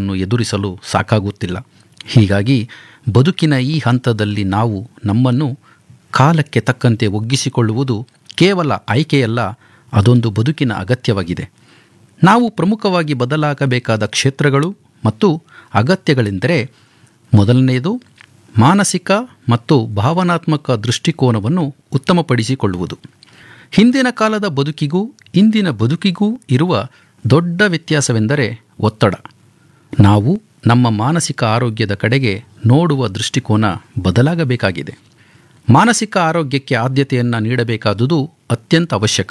ಸಮಸ್ಯೆಗಳನ್ನು ಎದುರಿಸಲು ಸಾಕಾಗುತ್ತಿಲ್ಲ ಹೀಗಾಗಿ ಬದುಕಿನ ಈ ಹಂತದಲ್ಲಿ ನಾವು ನಮ್ಮನ್ನು ಕಾಲಕ್ಕೆ ತಕ್ಕಂತೆ ಒಗ್ಗಿಸಿಕೊಳ್ಳುವುದು ಕೇವಲ ಆಯ್ಕೆಯಲ್ಲ ಅದೊಂದು ಬದುಕಿನ ಅಗತ್ಯವಾಗಿದೆ ನಾವು ಪ್ರಮುಖವಾಗಿ ಬದಲಾಗಬೇಕಾದ ಕ್ಷೇತ್ರಗಳು ಮತ್ತು ಅಗತ್ಯಗಳೆಂದರೆ ಮೊದಲನೆಯದು ಮಾನಸಿಕ ಮತ್ತು ಭಾವನಾತ್ಮಕ ದೃಷ್ಟಿಕೋನವನ್ನು ಉತ್ತಮಪಡಿಸಿಕೊಳ್ಳುವುದು ಹಿಂದಿನ ಕಾಲದ ಬದುಕಿಗೂ ಇಂದಿನ ಬದುಕಿಗೂ ಇರುವ ದೊಡ್ಡ ವ್ಯತ್ಯಾಸವೆಂದರೆ ಒತ್ತಡ ನಾವು ನಮ್ಮ ಮಾನಸಿಕ ಆರೋಗ್ಯದ ಕಡೆಗೆ ನೋಡುವ ದೃಷ್ಟಿಕೋನ ಬದಲಾಗಬೇಕಾಗಿದೆ ಮಾನಸಿಕ ಆರೋಗ್ಯಕ್ಕೆ ಆದ್ಯತೆಯನ್ನು ನೀಡಬೇಕಾದುದು ಅತ್ಯಂತ ಅವಶ್ಯಕ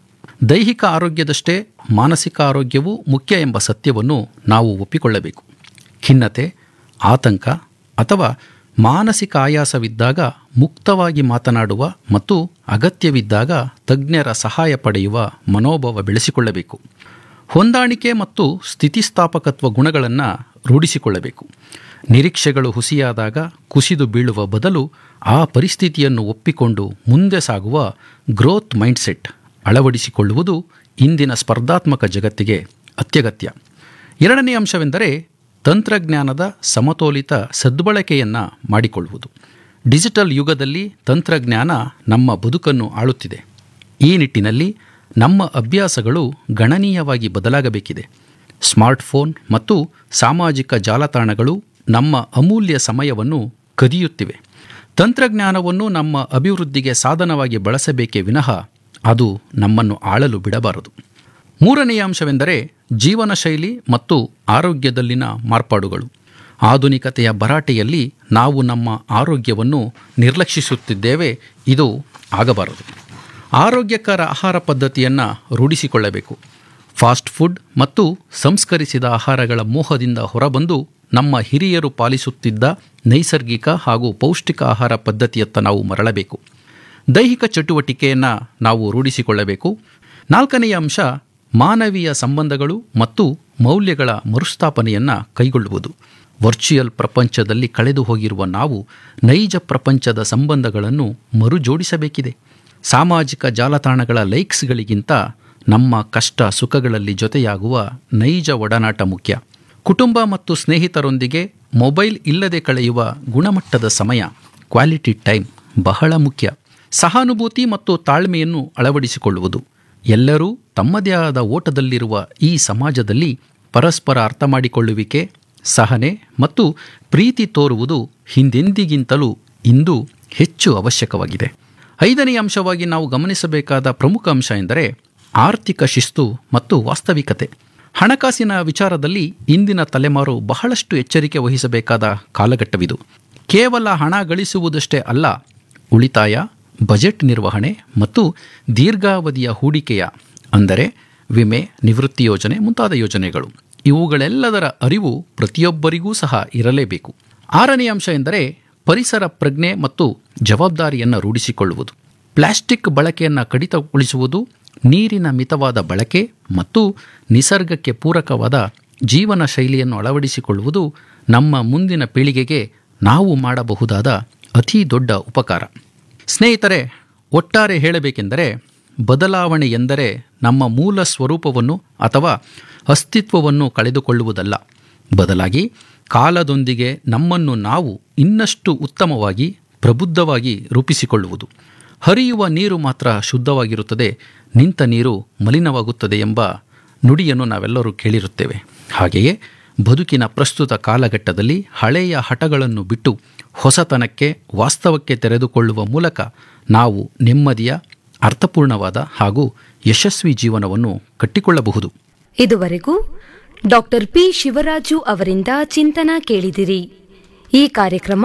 ದೈಹಿಕ ಆರೋಗ್ಯದಷ್ಟೇ ಮಾನಸಿಕ ಆರೋಗ್ಯವೂ ಮುಖ್ಯ ಎಂಬ ಸತ್ಯವನ್ನು ನಾವು ಒಪ್ಪಿಕೊಳ್ಳಬೇಕು ಖಿನ್ನತೆ ಆತಂಕ ಅಥವಾ ಮಾನಸಿಕ ಆಯಾಸವಿದ್ದಾಗ ಮುಕ್ತವಾಗಿ ಮಾತನಾಡುವ ಮತ್ತು ಅಗತ್ಯವಿದ್ದಾಗ ತಜ್ಞರ ಸಹಾಯ ಪಡೆಯುವ ಮನೋಭಾವ ಬೆಳೆಸಿಕೊಳ್ಳಬೇಕು ಹೊಂದಾಣಿಕೆ ಮತ್ತು ಸ್ಥಿತಿಸ್ಥಾಪಕತ್ವ ಗುಣಗಳನ್ನು ರೂಢಿಸಿಕೊಳ್ಳಬೇಕು ನಿರೀಕ್ಷೆಗಳು ಹುಸಿಯಾದಾಗ ಕುಸಿದು ಬೀಳುವ ಬದಲು ಆ ಪರಿಸ್ಥಿತಿಯನ್ನು ಒಪ್ಪಿಕೊಂಡು ಮುಂದೆ ಸಾಗುವ ಗ್ರೋತ್ ಮೈಂಡ್ಸೆಟ್ ಅಳವಡಿಸಿಕೊಳ್ಳುವುದು ಇಂದಿನ ಸ್ಪರ್ಧಾತ್ಮಕ ಜಗತ್ತಿಗೆ ಅತ್ಯಗತ್ಯ ಎರಡನೇ ಅಂಶವೆಂದರೆ ತಂತ್ರಜ್ಞಾನದ ಸಮತೋಲಿತ ಸದ್ಬಳಕೆಯನ್ನು ಮಾಡಿಕೊಳ್ಳುವುದು ಡಿಜಿಟಲ್ ಯುಗದಲ್ಲಿ ತಂತ್ರಜ್ಞಾನ ನಮ್ಮ ಬದುಕನ್ನು ಆಳುತ್ತಿದೆ ಈ ನಿಟ್ಟಿನಲ್ಲಿ ನಮ್ಮ ಅಭ್ಯಾಸಗಳು ಗಣನೀಯವಾಗಿ ಬದಲಾಗಬೇಕಿದೆ ಸ್ಮಾರ್ಟ್ಫೋನ್ ಮತ್ತು ಸಾಮಾಜಿಕ ಜಾಲತಾಣಗಳು ನಮ್ಮ ಅಮೂಲ್ಯ ಸಮಯವನ್ನು ಕದಿಯುತ್ತಿವೆ ತಂತ್ರಜ್ಞಾನವನ್ನು ನಮ್ಮ ಅಭಿವೃದ್ಧಿಗೆ ಸಾಧನವಾಗಿ ಬಳಸಬೇಕೇ ವಿನಃ ಅದು ನಮ್ಮನ್ನು ಆಳಲು ಬಿಡಬಾರದು ಮೂರನೆಯ ಅಂಶವೆಂದರೆ ಜೀವನ ಶೈಲಿ ಮತ್ತು ಆರೋಗ್ಯದಲ್ಲಿನ ಮಾರ್ಪಾಡುಗಳು ಆಧುನಿಕತೆಯ ಭರಾಟೆಯಲ್ಲಿ ನಾವು ನಮ್ಮ ಆರೋಗ್ಯವನ್ನು ನಿರ್ಲಕ್ಷಿಸುತ್ತಿದ್ದೇವೆ ಇದು ಆಗಬಾರದು ಆರೋಗ್ಯಕರ ಆಹಾರ ಪದ್ಧತಿಯನ್ನು ರೂಢಿಸಿಕೊಳ್ಳಬೇಕು ಫಾಸ್ಟ್ ಫುಡ್ ಮತ್ತು ಸಂಸ್ಕರಿಸಿದ ಆಹಾರಗಳ ಮೋಹದಿಂದ ಹೊರಬಂದು ನಮ್ಮ ಹಿರಿಯರು ಪಾಲಿಸುತ್ತಿದ್ದ ನೈಸರ್ಗಿಕ ಹಾಗೂ ಪೌಷ್ಟಿಕ ಆಹಾರ ಪದ್ಧತಿಯತ್ತ ನಾವು ಮರಳಬೇಕು ದೈಹಿಕ ಚಟುವಟಿಕೆಯನ್ನು ನಾವು ರೂಢಿಸಿಕೊಳ್ಳಬೇಕು ನಾಲ್ಕನೆಯ ಅಂಶ ಮಾನವೀಯ ಸಂಬಂಧಗಳು ಮತ್ತು ಮೌಲ್ಯಗಳ ಮರುಸ್ಥಾಪನೆಯನ್ನು ಕೈಗೊಳ್ಳುವುದು ವರ್ಚುಯಲ್ ಪ್ರಪಂಚದಲ್ಲಿ ಕಳೆದು ಹೋಗಿರುವ ನಾವು ನೈಜ ಪ್ರಪಂಚದ ಸಂಬಂಧಗಳನ್ನು ಮರುಜೋಡಿಸಬೇಕಿದೆ ಸಾಮಾಜಿಕ ಜಾಲತಾಣಗಳ ಲೈಕ್ಸ್ಗಳಿಗಿಂತ ನಮ್ಮ ಕಷ್ಟ ಸುಖಗಳಲ್ಲಿ ಜೊತೆಯಾಗುವ ನೈಜ ಒಡನಾಟ ಮುಖ್ಯ ಕುಟುಂಬ ಮತ್ತು ಸ್ನೇಹಿತರೊಂದಿಗೆ ಮೊಬೈಲ್ ಇಲ್ಲದೆ ಕಳೆಯುವ ಗುಣಮಟ್ಟದ ಸಮಯ ಕ್ವಾಲಿಟಿ ಟೈಮ್ ಬಹಳ ಮುಖ್ಯ ಸಹಾನುಭೂತಿ ಮತ್ತು ತಾಳ್ಮೆಯನ್ನು ಅಳವಡಿಸಿಕೊಳ್ಳುವುದು ಎಲ್ಲರೂ ತಮ್ಮದೇ ಆದ ಓಟದಲ್ಲಿರುವ ಈ ಸಮಾಜದಲ್ಲಿ ಪರಸ್ಪರ ಅರ್ಥ ಮಾಡಿಕೊಳ್ಳುವಿಕೆ ಸಹನೆ ಮತ್ತು ಪ್ರೀತಿ ತೋರುವುದು ಹಿಂದೆಂದಿಗಿಂತಲೂ ಇಂದು ಹೆಚ್ಚು ಅವಶ್ಯಕವಾಗಿದೆ ಐದನೇ ಅಂಶವಾಗಿ ನಾವು ಗಮನಿಸಬೇಕಾದ ಪ್ರಮುಖ ಅಂಶ ಎಂದರೆ ಆರ್ಥಿಕ ಶಿಸ್ತು ಮತ್ತು ವಾಸ್ತವಿಕತೆ ಹಣಕಾಸಿನ ವಿಚಾರದಲ್ಲಿ ಇಂದಿನ ತಲೆಮಾರು ಬಹಳಷ್ಟು ಎಚ್ಚರಿಕೆ ವಹಿಸಬೇಕಾದ ಕಾಲಘಟ್ಟವಿದು ಕೇವಲ ಹಣ ಗಳಿಸುವುದಷ್ಟೇ ಅಲ್ಲ ಉಳಿತಾಯ ಬಜೆಟ್ ನಿರ್ವಹಣೆ ಮತ್ತು ದೀರ್ಘಾವಧಿಯ ಹೂಡಿಕೆಯ ಅಂದರೆ ವಿಮೆ ನಿವೃತ್ತಿ ಯೋಜನೆ ಮುಂತಾದ ಯೋಜನೆಗಳು ಇವುಗಳೆಲ್ಲದರ ಅರಿವು ಪ್ರತಿಯೊಬ್ಬರಿಗೂ ಸಹ ಇರಲೇಬೇಕು ಆರನೇ ಅಂಶ ಎಂದರೆ ಪರಿಸರ ಪ್ರಜ್ಞೆ ಮತ್ತು ಜವಾಬ್ದಾರಿಯನ್ನು ರೂಢಿಸಿಕೊಳ್ಳುವುದು ಪ್ಲಾಸ್ಟಿಕ್ ಬಳಕೆಯನ್ನು ಕಡಿತಗೊಳಿಸುವುದು ನೀರಿನ ಮಿತವಾದ ಬಳಕೆ ಮತ್ತು ನಿಸರ್ಗಕ್ಕೆ ಪೂರಕವಾದ ಜೀವನ ಶೈಲಿಯನ್ನು ಅಳವಡಿಸಿಕೊಳ್ಳುವುದು ನಮ್ಮ ಮುಂದಿನ ಪೀಳಿಗೆಗೆ ನಾವು ಮಾಡಬಹುದಾದ ಅತಿ ದೊಡ್ಡ ಉಪಕಾರ ಸ್ನೇಹಿತರೆ ಒಟ್ಟಾರೆ ಹೇಳಬೇಕೆಂದರೆ ಬದಲಾವಣೆ ಎಂದರೆ ನಮ್ಮ ಮೂಲ ಸ್ವರೂಪವನ್ನು ಅಥವಾ ಅಸ್ತಿತ್ವವನ್ನು ಕಳೆದುಕೊಳ್ಳುವುದಲ್ಲ ಬದಲಾಗಿ ಕಾಲದೊಂದಿಗೆ ನಮ್ಮನ್ನು ನಾವು ಇನ್ನಷ್ಟು ಉತ್ತಮವಾಗಿ ಪ್ರಬುದ್ಧವಾಗಿ ರೂಪಿಸಿಕೊಳ್ಳುವುದು ಹರಿಯುವ ನೀರು ಮಾತ್ರ ಶುದ್ಧವಾಗಿರುತ್ತದೆ ನಿಂತ ನೀರು ಮಲಿನವಾಗುತ್ತದೆ ಎಂಬ ನುಡಿಯನ್ನು ನಾವೆಲ್ಲರೂ ಕೇಳಿರುತ್ತೇವೆ ಹಾಗೆಯೇ ಬದುಕಿನ ಪ್ರಸ್ತುತ ಕಾಲಘಟ್ಟದಲ್ಲಿ ಹಳೆಯ ಹಠಗಳನ್ನು ಬಿಟ್ಟು ಹೊಸತನಕ್ಕೆ ವಾಸ್ತವಕ್ಕೆ ತೆರೆದುಕೊಳ್ಳುವ ಮೂಲಕ ನಾವು ನೆಮ್ಮದಿಯ ಅರ್ಥಪೂರ್ಣವಾದ ಹಾಗೂ ಯಶಸ್ವಿ ಜೀವನವನ್ನು ಕಟ್ಟಿಕೊಳ್ಳಬಹುದು ಇದುವರೆಗೂ ಡಾಕ್ಟರ್ ಪಿ ಶಿವರಾಜು ಅವರಿಂದ ಚಿಂತನ ಕೇಳಿದಿರಿ ಈ ಕಾರ್ಯಕ್ರಮ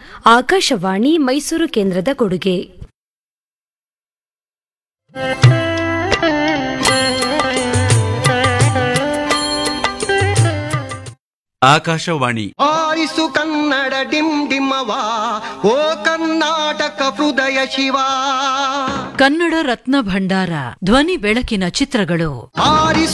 ಆಕಾಶವಾಣಿ ಮೈಸೂರು ಕೇಂದ್ರದ ಕೊಡುಗೆ ಆಕಾಶವಾಣಿ ಆರಿಸು ಕನ್ನಡ ಡಿಮ್ ಡಿಮ್ಮವ ಓ ಕರ್ನಾಟಕ ಹೃದಯ ಶಿವ ಕನ್ನಡ ರತ್ನ ಭಂಡಾರ ಧ್ವನಿ ಬೆಳಕಿನ ಚಿತ್ರಗಳು ಆರಿಸು